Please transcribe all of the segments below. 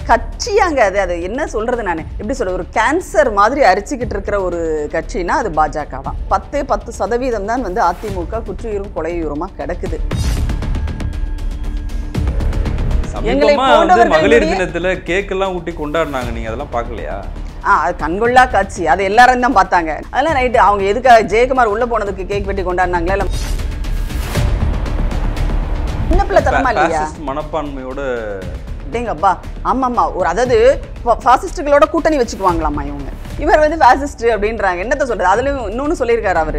கட்சியாங்க அது அது என்ன சொல்றது நான் எப்படி சொல்றது ஒரு கேன்சர் மாதிரி அரிச்சுக்கிட்டு இருக்கிற ஒரு கட்சினா அது பாஜக தான் பத்தே பத்து சதவீதம் தான் வந்து அதிமுக குற்றியூரும் கொலையூருமா கிடக்குது எங்களை சமீபமா வந்து போன்றவர்களுடைய- மகளிர் தினத்துல கேக் எல்லாம் ஊட்டி கொண்டாடினாங்க நீங்க அதெல்லாம் பார்க்கலையா ஆ அது கண்கொள்ளா காட்சி அது எல்லாரும் தான் பார்த்தாங்க அதெல்லாம் ரைட்டு அவங்க எதுக்காக ஜெயக்குமார் உள்ள போனதுக்கு கேக் வெட்டி கொண்டாடினாங்களா இல்லை சின்ன பிள்ளை தரமா இல்லையா Fascist மனப்பான்மையோட டேங்கப்பா ஆமாம்மா ஒரு அதாவது ஃபாசிஸ்டுகளோட கூட்டணி வச்சுக்குவாங்களாம்மா இவங்க இவர் வந்து ஃபாசிஸ்ட் அப்படின்றாங்க என்னத்த சொல்றது அதுலயும் இன்னொன்னு சொல்லியிருக்காரு அவரு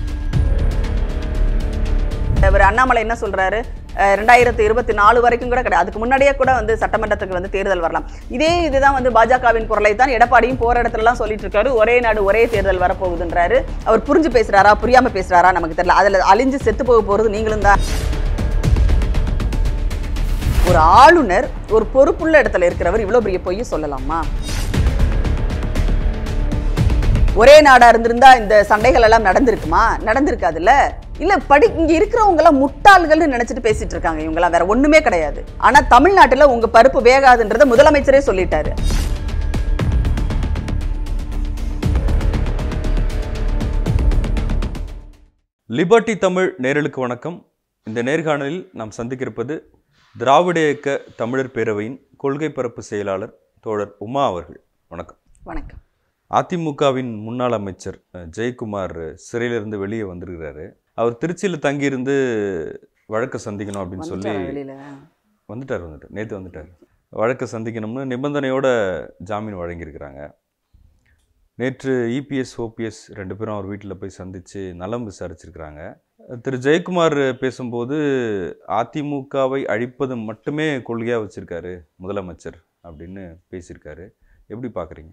அவர் அண்ணாமலை என்ன சொல்றாரு அஹ் ரெண்டாயிரத்தி இருபத்தி நாலு வரைக்கும் கூட கிடையாது அதுக்கு முன்னாடியே கூட வந்து சட்டமன்றத்துக்கு வந்து தேர்தல் வரலாம் இதே இதுதான் வந்து பாஜகவின் குரலை தான் எடப்பாடியும் போற இடத்துலலாம் சொல்லிட்டு இருக்காரு ஒரே நாடு ஒரே தேர்தல் வரப்போகுதுன்றாரு அவர் புரிஞ்சு பேசுறாரா புரியாம பேசுறாரா நமக்கு தெரியல அதுல அழிஞ்சு செத்து போக போறது நீங்களும் தான் ஒரு ஆளுநர் ஒரு பொறுப்புள்ள இடத்துல இருக்கிறவர் இவ்வளவு பெரிய பொய்ய சொல்லலாமா ஒரே நாடா இருந்திருந்தா இந்த சண்டைகள் எல்லாம் நடந்திருக்குமா நடந்திருக்காதுல்ல இல்ல படி இங்க இருக்கிறவங்க எல்லாம் முட்டாள்கள்னு நினைச்சிட்டு பேசிட்டு இருக்காங்க இவங்க எல்லாம் வேற ஒண்ணுமே கிடையாது ஆனா தமிழ்நாட்டுல உங்க பருப்பு வேகாதுன்றத முதலமைச்சரே சொல்லிட்டாரு லிபர்ட்டி தமிழ் நேரலுக்கு வணக்கம் இந்த நேர்காணலில் நாம் சந்திக்கிருப்பது திராவிட இயக்க தமிழர் பேரவையின் கொள்கை பரப்பு செயலாளர் தோழர் உமா அவர்கள் வணக்கம் வணக்கம் அதிமுகவின் முன்னாள் அமைச்சர் அஹ், ஜெயக்குமார் சிறையிலிருந்து வெளியே வந்திருக்கிறாரு அவர் திருச்சியில் தங்கியிருந்து வழக்கு சந்திக்கணும் அப்படின்னு சொல்லி வந்துட்டாரா வெளியில வந்துட்டார் வந்துட்டார் நேற்று வந்துட்டார் வழக்கு சந்திக்கணும்னு நிபந்தனையோட ஜாமீன் வழங்கியிருக்கிறாங்க நேற்று இபிஎஸ் ஓபிஎஸ் ரெண்டு பேரும் அவர் வீட்டில் போய் சந்தித்து நலம் விசாரிச்சிருக்கிறாங்க திரு ஜெயக்குமார் பேசும்போது அதிமுகவை அழிப்பது மட்டுமே கொள்கையாக வச்சிருக்காரு முதலமைச்சர் அப்படின்னு பேசியிருக்காரு எப்படி பார்க்குறீங்க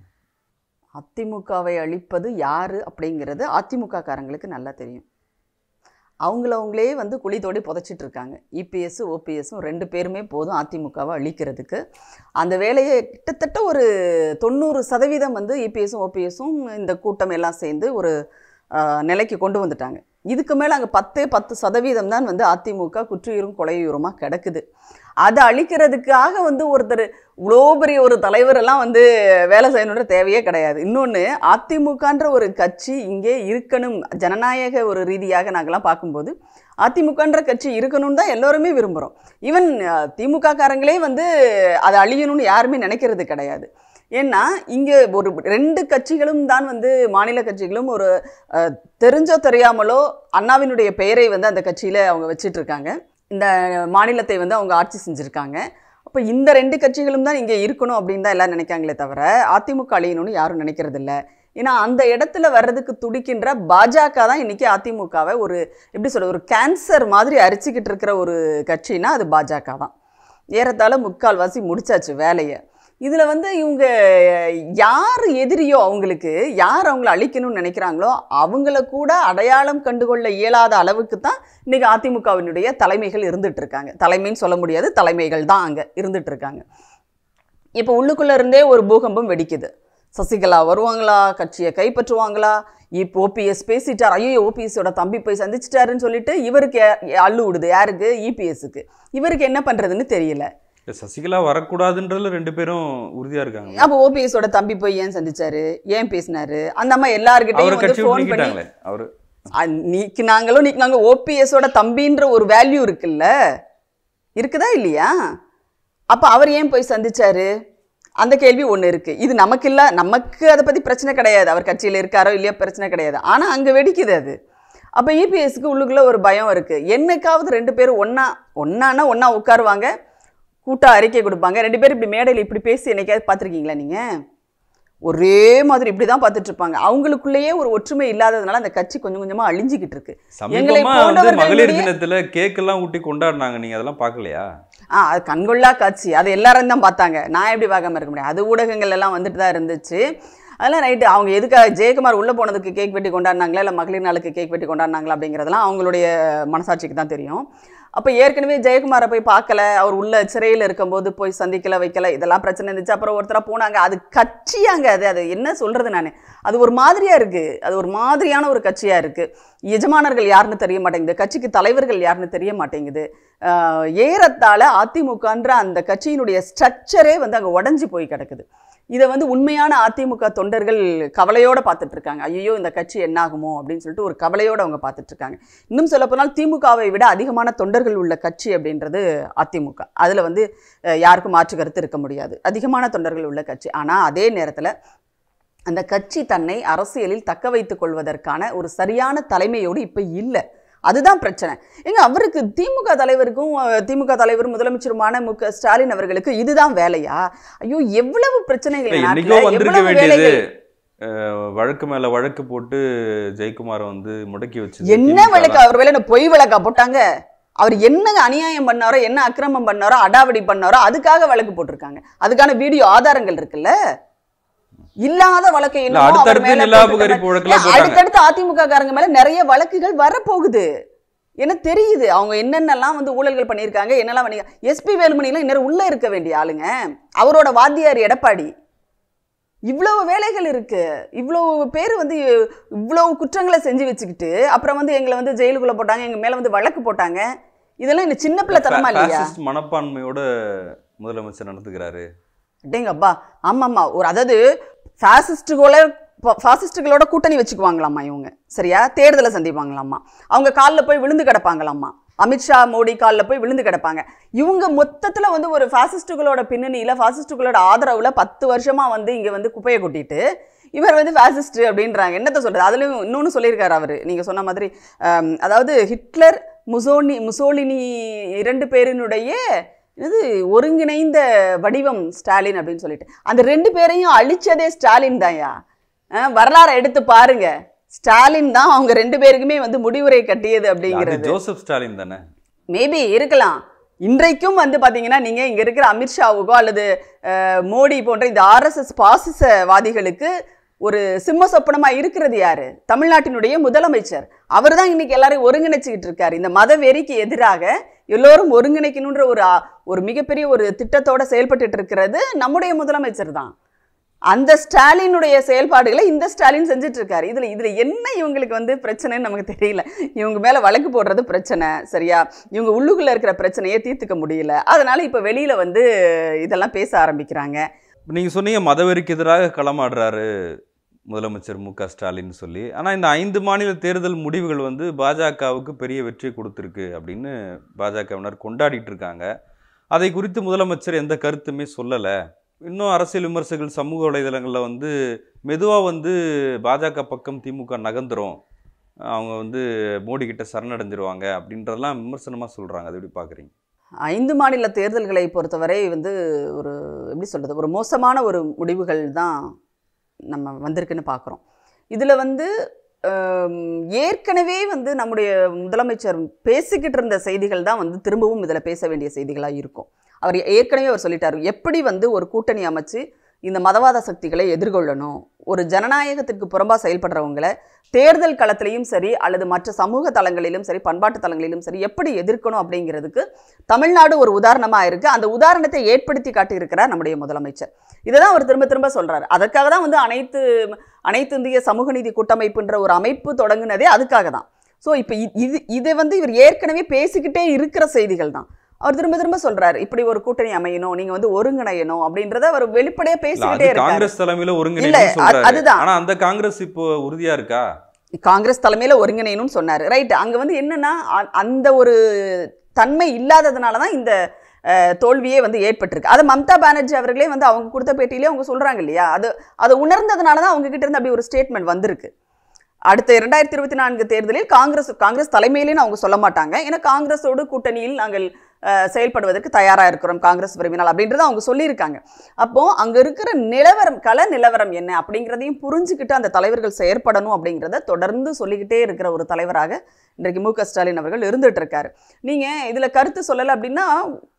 அதிமுகவை அழிப்பது யாரு அப்படிங்கிறது அதிமுக காரங்களுக்கு நல்லா தெரியும் அவங்கள அவங்களே வந்து குழி தோண்டி புதைச்சிட்டு இருக்காங்க இபிஎஸ் ஓபிஎஸும் ரெண்டு பேருமே போதும் அதிமுகவை அழிக்கிறதுக்கு அந்த வேலையை கிட்டத்தட்ட ஒரு தொண்ணூறு சதவீதம் வந்து இபிஎஸும் ஓபிஎஸும் இந்த கூட்டம் எல்லாம் சேர்ந்து ஒரு ஆஹ், நிலைக்கு கொண்டு வந்துட்டாங்க இதுக்கு மேலே அங்கே பத்தே பத்து சதவீதம் தான் வந்து அதிமுக குற்றியூரும் கொலையூருமாக கிடக்குது அதை அழிக்கிறதுக்காக வந்து ஒருத்தர் இவ்வளோ பெரிய ஒரு தலைவர் எல்லாம் வந்து வேலை செய்யணுன்ற தேவையே கிடையாது இன்னொன்று அதிமுகன்ற ஒரு கட்சி இங்கே இருக்கணும் ஜனநாயக ஒரு ரீதியாக நாங்கள்லாம் பார்க்கும்போது அதிமுகன்ற கட்சி இருக்கணும்னு தான் எல்லோருமே விரும்புகிறோம் ஈவன் திமுக காரங்களே வந்து அதை அழியணும்னு யாருமே நினைக்கிறது கிடையாது ஏன்னா இங்கே ஒரு ரெண்டு கட்சிகளும் தான் வந்து மாநில கட்சிகளும் ஒரு அஹ், தெரிஞ்சோ தெரியாமலோ அண்ணாவினுடைய பெயரை வந்து அந்த கட்சியில் அவங்க வச்சிட்டு இருக்காங்க இந்த மாநிலத்தை வந்து அவங்க ஆட்சி செஞ்சுருக்காங்க அப்போ இந்த ரெண்டு கட்சிகளும் தான் இங்கே இருக்கணும் அப்படின்னு தான் எல்லாம் நினைக்காங்களே தவிர அதிமுக அழியணும்னு யாரும் நினைக்கிறது இல்ல ஏன்னா அந்த இடத்துல வர்றதுக்கு துடிக்கின்ற பாஜக தான் இன்னைக்கு அதிமுகவை ஒரு எப்படி சொல்ற ஒரு கேன்சர் மாதிரி அரிச்சுக்கிட்டு இருக்கிற ஒரு கட்சினா அது பாஜக தான் ஏறத்தாழ முக்கால்வாசி முடிச்சாச்சு வேலையை இதில் வந்து இவங்க யார் எதிரியோ அவங்களுக்கு யார் அவங்கள அழிக்கணும்னு நினைக்கிறாங்களோ அவங்கள கூட அடையாளம் கண்டுகொள்ள இயலாத அளவுக்கு தான் இன்னைக்கு அதிமுகவினுடைய தலைமைகள் இருந்துட்டு இருக்காங்க தலைமைன்னு சொல்ல முடியாது தலைமைகள் தான் அங்கே இருந்துட்டு இருக்காங்க இப்போ உள்ளுக்குள்ள இருந்தே ஒரு பூகம்பம் வெடிக்குது சசிகலா வருவாங்களா கட்சியை கைப்பற்றுவாங்களா இப்போ ஓபிஎஸ் பேசிட்டார் ஐயோ ஓபிஎஸோட தம்பி போய் சந்திச்சிட்டாருன்னு சொல்லிட்டு இவருக்கு யா- அள்ளு விடுது யாருக்கு இபிஎஸ்க்கு இவருக்கு என்ன பண்றதுன்னு தெரியல இல்ல, சசிகலா வரக்கூடாதுன்றதுல ரெண்டு பேரும் உறுதியா இருக்காங்க அப்போ ஓபிஎஸோட தம்பி போய் ஏன் சந்திச்சாரு ஏன் பேசினாரு அந்த அம்மா எல்லார்கிட்டயும் அவரை வந்து கட்சி ஃபோன் பண்ணி நீக்கிட்டாங்களே அவரு அ, நீக்கினாங்களோ நீக்கினாங்க ஓபிஎஸோட தம்பின்ற ஒரு வேல்யூ இருக்குல்ல இருக்குதா இல்லையா அப்போ அவர் ஏன் போய் சந்திச்சாரு அந்த கேள்வி ஒன்று இருக்கு இது நமக்கு இல்ல நமக்கு அதை பற்றி பிரச்சனை கிடையாது அவர் கட்சியில் இருக்காரோ இல்லையோ பிரச்சனை கிடையாது ஆனால் அங்கே வெடிக்குது அது அப்போ இபிஎஸ்க்கு உள்ளுக்குள்ள ஒரு பயம் இருக்கு என்னைக்காவது ரெண்டு பேரும் ஒன்றா ஒன்றானா ஒன்றா உட்காருவாங்க கூட்டா அறிக்கை கொடுப்பாங்க ரெண்டு பேரும் இப்படி மேடையில் இப்படி பேசி என்னைக்காவது பார்த்துருக்கீங்களா நீங்கள் ஒரே மாதிரி இப்படி தான் பார்த்துட்டு இருப்பாங்க அவங்களுக்குள்ளேயே ஒரு ஒற்றுமை இல்லாததுனால அந்த கட்சி கொஞ்சம் கொஞ்சமாக அழிஞ்சிக்கிட்டு இருக்கு எங்களை சமீபமா வந்து மகளிர் போன்றவர்களுடைய- தினத்துல கேக் எல்லாம் ஊட்டி கொண்டாடினாங்க நீங்க அதெல்லாம் பார்க்கலையா ஆ அது கண்கொள்ளா காட்சி அது எல்லாரும் தான் பார்த்தாங்க நான் எப்படி பார்க்காம இருக்க முடியும் அது ஊடகங்கள் எல்லாம் வந்துட்டு தான் இருந்துச்சு அதெல்லாம் ரைட்டு அவங்க எதுக்காக ஜெயக்குமார் உள்ளே போனதுக்கு கேக் வெட்டி கொண்டாடினாங்களா இல்லை மகளிர் நாளுக்கு கேக் வெட்டி கொண்டாடினாங்களா அப்படிங்கிறதெல்லாம் அவங்களுடைய மனசாட்சிக்கு தான் தெரியும் அப்போ ஏற்கனவே ஜெயக்குமாரை போய் பார்க்கல அவர் உள்ள சிறையில் இருக்கும்போது போய் சந்திக்கல வைக்கல இதெல்லாம் பிரச்சனை இருந்துச்சு அப்புறம் ஒருத்தரா போனாங்க அது கட்சியாங்க அது அது என்ன சொல்றது நான் அது ஒரு மாதிரியா இருக்கு அது ஒரு மாதிரியான ஒரு கட்சியா இருக்கு எஜமானர்கள் யாருன்னு தெரிய மாட்டேங்குது கட்சிக்கு தலைவர்கள் யாருன்னு தெரிய மாட்டேங்குது ஆஹ் ஏறத்தாழ அதிமுகன்ற அந்த கட்சியினுடைய ஸ்ட்ரக்சரே வந்து அங்கே உடஞ்சி போய் கிடக்குது இதை வந்து உண்மையான அதிமுக தொண்டர்கள் கவலையோட பார்த்துட்டு இருக்காங்க ஐயோ இந்த கட்சி என்னாகுமோ அப்படின்னு சொல்லிட்டு ஒரு கவலையோட அவங்க பார்த்துட்டு இருக்காங்க இன்னும் சொல்ல போனால் திமுகவை விட அதிகமான தொண்டர்கள் உள்ள கட்சி அப்படின்றது அதிமுக அதில் வந்து அஹ், யாருக்கும் மாற்று கருத்து இருக்க முடியாது அதிகமான தொண்டர்கள் உள்ள கட்சி ஆனால் அதே நேரத்தில் அந்த கட்சி தன்னை அரசியலில் தக்க வைத்துக் கொள்வதற்கான ஒரு சரியான தலைமையோடு இப்போ இல்லை அதுதான் பிரச்சனை ஏங்க அவருக்கு திமுக தலைவருக்கும் அஹ், திமுக தலைவர் முதலமைச்சருமான மு க ஸ்டாலின் அவர்களுக்கு இதுதான் வேலையா ஐயோ எவ்வளவு பிரச்சனைகள் இல்ல, நாட்டுல, என்னைக்கோ வந்திருக்க எவ்வளவு வேண்டியது வேலைகள் அஹ், வழக்கு மேல வழக்கு போட்டு ஜெயக்குமாரை வந்து முடக்கி வச்சு என்ன வழக்கு அவர் வேலை என்ன பொய் வழக்கா போட்டாங்க அவர் என்ன அநியாயம் பண்ணாரோ என்ன அக்கிரமம் பண்ணாரோ அடாவடி பண்ணாரோ அதுக்காக வழக்கு போட்டிருக்காங்க அதுக்கான வீடியோ ஆதாரங்கள் இருக்குல்ல இல்லாத வழக்கை இல்ல என்னமோ அவர் அடுத்தடுத்து மேல நில போட்டுட்டாங்க. அபகரிப்பு வழக்கெல்லாம் ஏன் போட்டாங்க அடுத்தடுத்து அதிமுக காரங்க மேல நிறைய வழக்குகள் வரப்போகுது எனக்கு தெரியுது அவங்க என்னென்னலாம் வந்து ஊழல்கள் பண்ணியிருக்காங்க என்னெல்லாம் பண்ணி எஸ்பி வேலுமணிலாம் இன்னும் உள்ள இருக்க வேண்டிய ஆளுங்க அவரோட வாத்தியார் எடப்பாடி இவ்வளவு வேலைகள் இருக்கு இவ்வளவு பேர் வந்து இவ்வளவு குற்றங்களை செஞ்சு வச்சுக்கிட்டு அப்புறம் வந்து எங்களை வந்து ஜெயிலுக்குள்ள போட்டாங்க எங்க மேல வந்து வழக்கு போட்டாங்க இதெல்லாம் இந்த சின்ன பிள்ளை தரமா இல்லையா Fascist மனப்பான்மையோட முதலமைச்சர் நடந்துக்கிறாரு டேங்கப்பா ஆமாம்மா ஒரு அதாவது ஃபாசிஸ்டுகளோட ஃபாசிஸ்டுகளோட கூட்டணி வச்சுக்குவாங்களாம்மா இவங்க சரியா தேர்தலை சந்திப்பாங்களாம்மா அவங்க காலில் போய் விழுந்து கிடப்பாங்களாம்மா அமித்ஷா மோடி காலில் போய் விழுந்து கிடப்பாங்க இவங்க மொத்தத்தில் வந்து ஒரு ஃபாசிஸ்டுகளோட பின்னணியில் ஃபாசிஸ்டுகளோட ஆதரவில் பத்து வருஷமாக வந்து இங்கே வந்து குப்பையை கொட்டிட்டு இவர் வந்து ஃபாசிஸ்ட் அப்படின்றாங்க என்னத்த சொல்கிறது அதுலேயும் இன்னொன்று சொல்லியிருக்காரு அவர் நீங்கள் சொன்ன மாதிரி ஆம், அதாவது ஹிட்லர் முசோனி முசோலினி இரண்டு பேரினுடைய இது ஒருங்கிணைந்த வடிவம் ஸ்டாலின் அப்படின்னு சொல்லிட்டு அந்த ரெண்டு பேரையும் அழிச்சதே ஸ்டாலின் தான்யா அஹ், வரலாறை எடுத்து பாருங்க ஸ்டாலின் தான் அவங்க ரெண்டு பேருக்குமே வந்து முடிவுரை கட்டியது அது அப்படிங்கிறது ஜோசப் ஸ்டாலின் தானே மேபி இருக்கலாம் இன்றைக்கும் வந்து பார்த்தீங்கன்னா நீங்கள் இங்கே இருக்கிற அமித்ஷாவுக்கோ அல்லது அஹ், மோடி போன்ற இந்த ஆர்எஸ்எஸ் பாசிசவாதிகளுக்கு ஒரு சிம்ம சொப்பனமாக இருக்கிறது யாரு தமிழ்நாட்டினுடைய முதலமைச்சர் அவர் தான் இன்னைக்கு எல்லாரையும் ஒருங்கிணைச்சிக்கிட்டு இருக்காரு இந்த மத வெறிக்கு எதிராக எல்லோரும் ஒருங்கிணைக்கணுன்ற ஒரு ஆ- ஒரு மிகப்பெரிய ஒரு திட்டத்தோட செயல்பட்டுட்டு இருக்கிறது நம்முடைய முதலமைச்சர் தான் அந்த ஸ்டாலினுடைய செயல்பாடுகளை இந்த ஸ்டாலின் செஞ்சுட்டு இருக்காரு இதுல இதுல என்ன இவங்களுக்கு வந்து பிரச்சனைன்னு நமக்கு தெரியல இவங்க மேல வழக்கு போடுறது பிரச்சனை சரியா இவங்க உள்ளுக்குள்ள இருக்கிற பிரச்சனையை தீர்த்துக்க முடியல அதனால இப்ப வெளியில வந்து இதெல்லாம் பேச ஆரம்பிக்கிறாங்க நீங்க சொன்னீங்க மதவெறிக்கு எதிராக களமாடுறாரு முதலமைச்சர் மு க ஸ்டாலின் சொல்லி ஆனா இந்த ஐந்து மாநில தேர்தல் முடிவுகள் வந்து பாஜகவுக்கு பெரிய வெற்றி கொடுத்துருக்கு அப்படின்னு பாஜகவினர் கொண்டாடிட்டு இருக்காங்க அதை குறித்து முதலமைச்சர் எந்த கருத்துமே சொல்லல இன்னும் அரசியல் விமர்சகர்கள் சமூக வலைதளங்களில் வந்து மெதுவாக வந்து பாஜக பக்கம் திமுக நகர்ந்துரும் அவங்க வந்து மோடி கிட்ட சரணடைஞ்சிருவாங்க அப்படின்றதெல்லாம் விமர்சனமாக சொல்கிறாங்க அது எப்படி பார்க்குறீங்க ஐந்து மாநில தேர்தல்களை பொறுத்தவரை வந்து ஒரு எப்படி சொல்கிறது ஒரு மோசமான ஒரு முடிவுகள் தான் நம்ம வந்திருக்குன்னு பார்க்குறோம் இதில் வந்து ஆம், ஏற்கனவே வந்து நம்முடைய முதலமைச்சர் பேசிக்கிட்டு இருந்த செய்திகள் தான் வந்து திரும்பவும் இதில் பேச வேண்டிய செய்திகளாக இருக்கும் அவர் ஏற்கனவே அவர் சொல்லிட்டார் எப்படி வந்து ஒரு கூட்டணி அமைச்சு இந்த மதவாத சக்திகளை எதிர்கொள்ளணும் ஒரு ஜனநாயகத்திற்கு புறம்பாக செயல்படுறவங்களை தேர்தல் களத்திலையும் சரி அல்லது மற்ற சமூக தளங்களிலும் சரி பண்பாட்டு தளங்களிலும் சரி எப்படி எதிர்க்கணும் அப்படிங்கிறதுக்கு தமிழ்நாடு ஒரு உதாரணமாக இருக்குது அந்த உதாரணத்தை ஏற்படுத்தி காட்டியிருக்கிறார் நம்முடைய முதலமைச்சர் இதை தான் அவர் திரும்ப திரும்ப சொல்றாரு அதற்காக தான் வந்து அனைத்து அனைத்து இந்திய சமூக நீதி கூட்டமைப்புன்ற ஒரு அமைப்பு தொடங்குனதே அதுக்காக தான் ஸோ இப்போ இது இதை வந்து இவர் ஏற்கனவே பேசிக்கிட்டே இருக்கிற செய்திகள் தான் அவர் திரும்ப திரும்ப சொல்றாரு இப்படி ஒரு கூட்டணி அமையணும் நீங்க வந்து ஒருங்கிணையணும் அப்படின்றத அவர் வெளிப்படையா இல்ல, பேசிக்கிட்டே அது இருக்காரு காங்கிரஸ் தலைமையில இல்ல, ஒருங்கிணைப்பு அது- சொல்றாரு அதுதான். ஆனா அந்த காங்கிரஸ் இப்போ உறுதியா இருக்கா காங்கிரஸ் தலைமையில ஒருங்கிணையணும்னு சொன்னாரு ரைட் அங்க வந்து என்னன்னா அ- அந்த ஒரு தன்மை இல்லாததுனால தான் இந்த அஹ், தோல்வியே வந்து ஏற்பட்டிருக்கு அதை மம்தா பானர்ஜி அவர்களே வந்து அவங்க கொடுத்த பேட்டியிலே அவங்க சொல்றாங்க இல்லையா அது அதை உணர்ந்ததுனால தான் அவங்க கிட்ட இருந்து அப்படி ஒரு ஸ்டேட்மெண்ட் வந்திருக்கு அடுத்த இரண்டாயிரத்தி இருபத்தி நான்கு தேர்தலில் காங்கிரஸ் காங்கிரஸ் தலைமையிலேன்னு அவங்க சொல்ல மாட்டாங்க ஏன்னா காங்கிரஸோடு கூட்டணியில் நாங்கள் அஹ், செயல்படுவதற்கு தயாராக இருக்கிறோம் காங்கிரஸ் விரும்பினால் அப்படின்றத அவங்க சொல்லியிருக்காங்க அப்போ அங்க இருக்கிற நிலவரம் கள நிலவரம் என்ன அப்படிங்கிறதையும் புரிஞ்சுக்கிட்டு அந்த தலைவர்கள் செயற்படணும் அப்படிங்கிறத தொடர்ந்து சொல்லிக்கிட்டே இருக்கிற ஒரு தலைவராக இன்றைக்கு மு க ஸ்டாலின் அவர்கள் இருந்துட்டு இருக்காரு நீங்க இதுல கருத்து சொல்லலை அப்படின்னா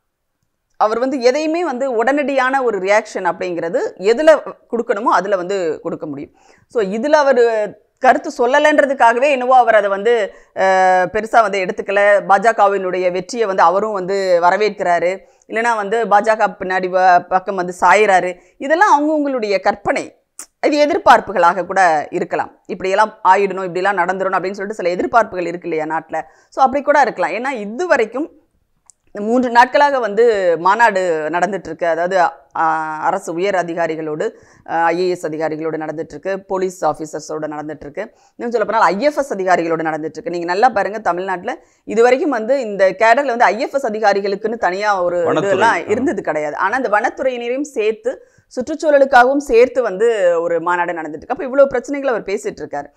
அவர் வந்து எதையுமே வந்து உடனடியான ஒரு ரியாக்ஷன் அப்படிங்கிறது எதில் கொடுக்கணுமோ அதில் வந்து கொடுக்க முடியும் ஸோ இதில் அவர் கருத்து சொல்லலைன்றதுக்காகவே என்னவோ அவர் அதை வந்து பெருசாக வந்து எடுத்துக்கல பாஜகவினுடைய வெற்றியை வந்து அவரும் வந்து வரவேற்கிறாரு இல்லைன்னா வந்து பாஜக பின்னாடி வ- பக்கம் வந்து சாயிறாரு இதெல்லாம் அவங்கவுங்களுடைய கற்பனை இது எதிர்பார்ப்புகளாக கூட இருக்கலாம் இப்படியெல்லாம் ஆயிடணும் இப்படிலாம் நடந்துடணும் அப்படின்னு சொல்லிட்டு சில எதிர்பார்ப்புகள் இருக்கு இல்லையா நாட்டில் ஸோ அப்படி கூட இருக்கலாம் ஏன்னா இது வரைக்கும் இந்த மூன்று நாட்களாக வந்து மாநாடு நடந்துட்டு இருக்கு அதாவது ஆ, அரசு உயர் அதிகாரிகளோடு ஐஏஎஸ் அதிகாரிகளோடு நடந்துட்டு இருக்கு போலீஸ் ஆஃபீஸர்ஸோடு நடந்துட்டு இருக்கு இன்னும் சொல்ல போனால் ஐஎஃப்எஸ் அதிகாரிகளோடு நடந்துட்டு இருக்கு நீங்கள் நல்லா பாருங்க தமிழ்நாட்டில் இது வரைக்கும் வந்து இந்த கேடரில் வந்து ஐஎஃப்எஸ் அதிகாரிகளுக்குன்னு தனியாக ஒரு வனத்துறை, இதெல்லாம் ஆமா. இருந்தது கிடையாது ஆனால் இந்த வனத்துறையினரையும் சேர்த்து சுற்றுச்சூழலுக்காகவும் சேர்த்து வந்து ஒரு மாநாடு நடந்துட்டு இருக்கு அப்போ இவ்வளோ பிரச்சனைகள் அவர் பேசிட்டு இருக்காரு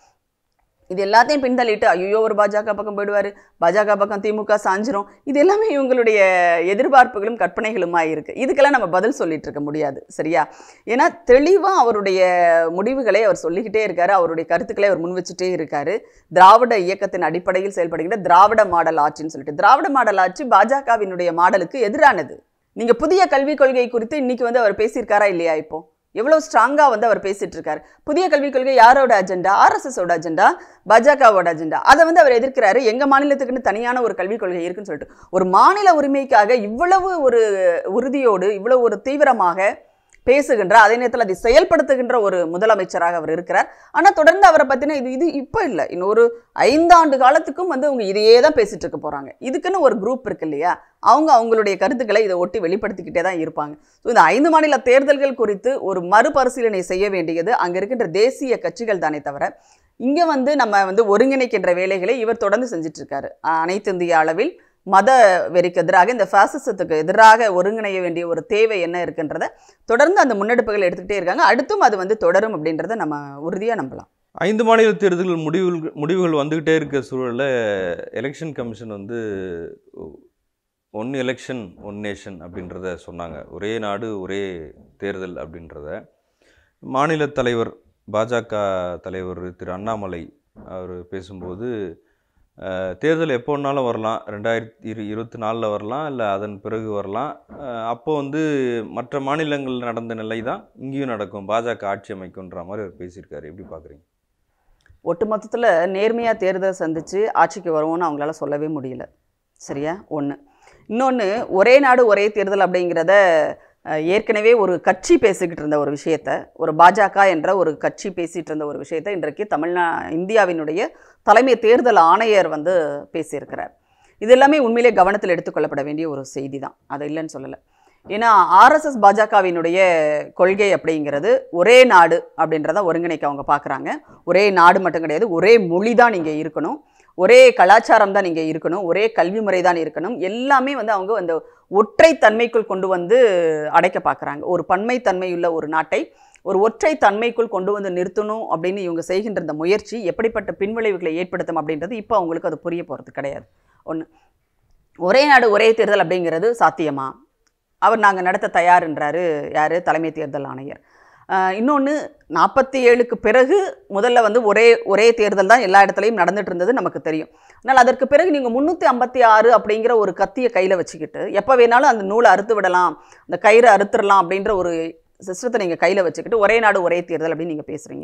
இது எல்லாத்தையும் பின்தள்ளிட்டு ஐயோ ஒரு பாஜக பக்கம் போயிடுவார் பாஜக பக்கம் திமுக சாஞ்சிரும் இது எல்லாமே இவங்களுடைய எதிர்பார்ப்புகளும் கற்பனைகளுமா இருக்கு இதுக்கெல்லாம் நம்ம பதில் சொல்லிட்டு இருக்க முடியாது சரியா ஏன்னா தெளிவாக அவருடைய முடிவுகளை அவர் சொல்லிக்கிட்டே இருக்காரு அவருடைய கருத்துக்களை அவர் முன் வச்சுட்டே இருக்காரு திராவிட இயக்கத்தின் அடிப்படையில் செயல்படுகின்ற திராவிட மாடல் ஆட்சின்னு சொல்லிட்டு திராவிட மாடல் ஆட்சி பாஜகவினுடைய மாடலுக்கு எதிரானது நீங்க புதிய கல்விக் கொள்கை குறித்து இன்னைக்கு வந்து அவர் பேசியிருக்காரா இல்லையா இப்போ எவ்வளவு ஸ்ட்ராங்கா வந்து அவர் பேசிட்டு இருக்காரு புதிய கல்விக் கொள்கை யாரோட அஜெண்டா ஆர்எஸ்எஸோட அஜெண்டா பாஜகவோட அஜெண்டா அதை வந்து அவர் எதிர்க்கிறாரு எங்க மாநிலத்துக்குன்னு தனியான ஒரு கல்விக் கொள்கை இருக்குன்னு சொல்லிட்டு ஒரு மாநில உரிமைக்காக இவ்வளவு ஒரு உறுதியோடு இவ்வளவு ஒரு தீவிரமாக பேசுகின்ற அதே நேரத்தில் அதை செயல்படுத்துகின்ற ஒரு முதலமைச்சராக அவர் இருக்கிறார் ஆனால் தொடர்ந்து அவரை பற்றின இது இது இப்போ இல்லை இன்னொரு ஐந்தாண்டு காலத்துக்கும் வந்து அவங்க இதையே தான் பேசிட்டு இருக்க போகிறாங்க இதுக்குன்னு ஒரு குரூப் இருக்கு இல்லையா அவங்க அவங்களுடைய கருத்துக்களை இதை ஒட்டி வெளிப்படுத்திக்கிட்டே தான் இருப்பாங்க ஸோ இந்த ஐந்து மாநில தேர்தல்கள் குறித்து ஒரு மறுபரிசீலனை செய்ய வேண்டியது அங்கே இருக்கின்ற தேசிய கட்சிகள் தானே தவிர இங்கே வந்து நம்ம வந்து ஒருங்கிணைக்கின்ற வேலைகளை இவர் தொடர்ந்து செஞ்சுட்டு இருக்காரு அஹ் அனைத்து இந்திய அளவில் மத வெறிக்கு எதிராக இந்த ஃபாசிசத்துக்கு எதிராக ஒருங்கிணைய வேண்டிய ஒரு தேவை என்ன இருக்குன்றத தொடர்ந்து அந்த முன்னெடுப்புகள் எடுத்துக்கிட்டே இருக்காங்க அடுத்தும் அது வந்து தொடரும் அப்படின்றத நம்ம உறுதியாக நம்பலாம் ஐந்து மாநில தேர்தல்கள் முடிவுகள் முடிவுகள் வந்துக்கிட்டே இருக்க சூழலில் எலெக்ஷன் கமிஷன் வந்து ஒன் எலெக்ஷன் ஒன் நேஷன் அப்படின்றத சொன்னாங்க ஒரே நாடு ஒரே தேர்தல் அப்படின்றத மாநில தலைவர் பாஜக தலைவர் திரு அண்ணாமலை அவர் பேசும்போது அஹ், தேர்தல் எப்போ வேணாலும் வரலாம் ரெண்டாயிரத்தி இரு இருபத்தி நாலில் வரலாம் இல்லை அதன் பிறகு வரலாம் அஹ், அப்போ வந்து மற்ற மாநிலங்கள் நடந்த நிலை தான் இங்கேயும் நடக்கும் பாஜக ஆட்சி அமைக்கும்ன்ற மாதிரி அவர் பேசியிருக்காரு எப்படி பார்க்குறீங்க ஒட்டுமொத்தத்தில் நேர்மையாக தேர்தல் சந்தித்து ஆட்சிக்கு வருவோம்னு அவங்களால சொல்லவே முடியல சரியா ஒன்று இன்னொன்று ஒரே நாடு ஒரே தேர்தல் அப்படிங்கிறத அஹ், ஏற்கனவே ஒரு கட்சி பேசிக்கிட்டு இருந்த ஒரு விஷயத்த ஒரு பாஜக என்ற ஒரு கட்சி பேசிகிட்டு இருந்த ஒரு விஷயத்தை இன்றைக்கு தமிழ்நா இந்தியாவினுடைய தலைமை தேர்தல் ஆணையர் வந்து பேசியிருக்கிறார் இது எல்லாமே உண்மையிலே கவனத்தில் எடுத்துக்கொள்ளப்பட வேண்டிய ஒரு செய்தி தான் அதை இல்லைன்னு சொல்லலை ஏன்னா ஆர்எஸ்எஸ் பாஜகவினுடைய கொள்கை அப்படிங்கிறது ஒரே நாடு அப்படின்றத ஒருங்கிணைக்க அவங்க பார்க்குறாங்க ஒரே நாடு மட்டும் கிடையாது ஒரே மொழி தான் இங்கே இருக்கணும் ஒரே கலாச்சாரம் தான் இங்கே இருக்கணும் ஒரே கல்வி முறை தான் இருக்கணும் எல்லாமே வந்து அவங்க அந்த ஒற்றை தன்மைக்குள் கொண்டு வந்து அடைக்க பார்க்குறாங்க ஒரு பன்மைத்தன்மையுள்ள ஒரு நாட்டை ஒரு ஒற்றை தன்மைக்குள் கொண்டு வந்து நிறுத்தணும் அப்படின்னு இவங்க செய்கின்ற இந்த முயற்சி எப்படிப்பட்ட பின்விளைவுகளை ஏற்படுத்தும் அப்படின்றது இப்போ அவங்களுக்கு அது புரிய போகிறது கிடையாது ஒன்று ஒரே நாடு ஒரே தேர்தல் அப்படிங்கிறது சாத்தியமா அவர் நாங்கள் நடத்த தயார்ன்றாரு யார் தலைமை தேர்தல் ஆணையர் இன்னொன்று நாற்பத்தி ஏழுக்கு பிறகு முதல்ல வந்து ஒரே ஒரே தேர்தல் தான் எல்லா இடத்துலையும் நடந்துட்டு இருந்தது நமக்கு தெரியும் ஆனால் அதற்கு பிறகு நீங்கள் முந்நூற்றி ஐம்பத்தி ஆறு அப்படிங்கிற ஒரு கத்தியை கையில் வச்சுக்கிட்டு எப்போ வேணாலும் அந்த நூலை அறுத்து விடலாம் அந்த கயிறை அறுத்துடலாம் அப்படின்ற ஒரு சிஸ்டத்தை நீங்கள் கையில் வச்சுக்கிட்டு ஒரே நாடு ஒரே தேர்தல் அப்படின்னு நீங்கள் பேசுகிறீங்க